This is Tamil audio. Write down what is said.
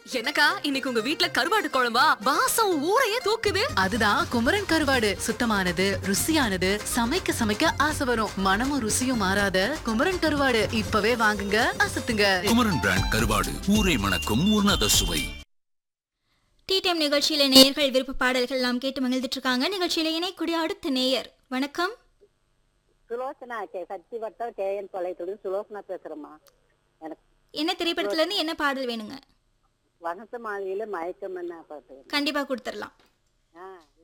என்னக்கா இன்னைக்கு உங்க வீட்ல கருவாடு குழம்பா வாசம் ஊரையே தூக்குது அதுதான் குமரன் கருவாடு சுத்தமானது ருசியானது சமைக்க சமைக்க ஆசை வரும் மனமும் ருசியும் மாறாத குமரன் கருவாடு இப்பவே வாங்குங்க அசத்துங்க குமரன் பிராண்ட் கருவாடு ஊரை மணக்கும் உன்னத சுவை டீ டைம் நிகழ்ச்சியில நேயர்கள் விருப்ப பாடல்கள் எல்லாம் கேட்டு மகிழ்ந்துட்டு இருக்காங்க நிகழ்ச்சியில இணைக்கூடிய அடுத்த நேயர் வணக்கம் சுலோசனா கே சக்தி வட்டம் கேஎன் பாளையத்துடன் சுலோசனா பேசுறேம்மா எனக்கு என்ன திரைப்படத்துல இருந்து என்ன பாடல் வேணுங்க வசந்த மாளிகையில மயக்கம் என்ன பாட்டு கண்டிப்பா கொடுத்துடலாம் ஆ